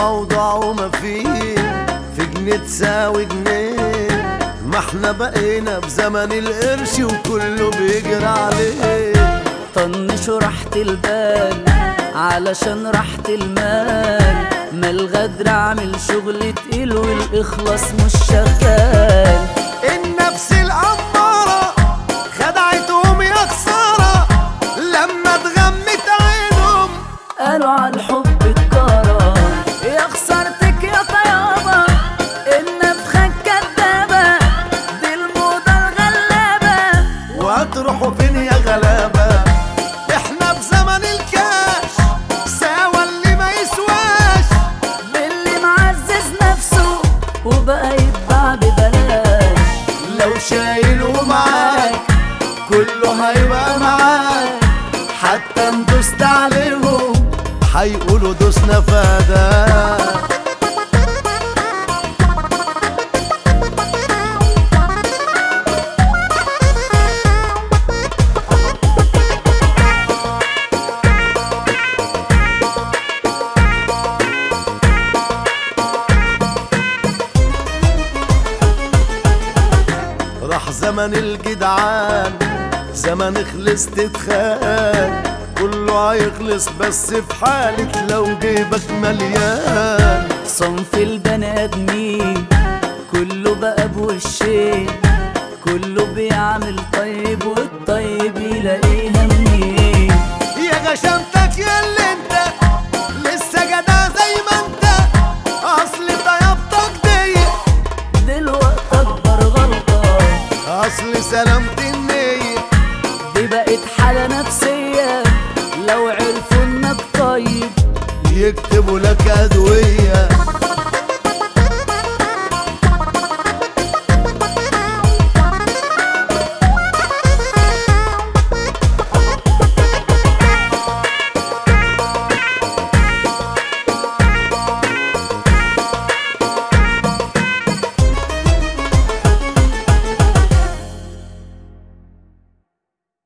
الموضوع وما فيه في جنيه تساوي جنيه ما احنا بقينا في زمن القرش وكله بيجري عليه طنش راحة البال علشان راحة المال ما الغدر عامل شغل تقيل والإخلاص مش شغال النفس الأمارة خدعتهم يا خسارة لما اتغمت عينهم قالوا على الحب الكرة يا خسارتك يا طيابة النفخة الكدابة دي الموضة الغلابة وهتروحوا فين يا غلابة احنا في زمن الكاش ساوى اللي ما يسواش باللي معزز نفسه وبقى يتباع ببلاش لو شايل ومعاك كله هيبقى معاك حتى ان دوست عليهم هيقولوا دوسنا فداك راح زمن الجدعان زمن خلص تتخان كله هيخلص بس في حالة لو جيبك مليان صنف البني ادمين كله بقى بوشين كله بيعمل طيب والطيب يلاقيها منين يا غشمتك يا اللي انت لسه جدع زي ما انت اصل طيبتك دي دلوقتي اكبر غلطة اصل سلامة النية دي بقت حالة نفسية لو عرفوا انك طيب يكتبوا لك ادوية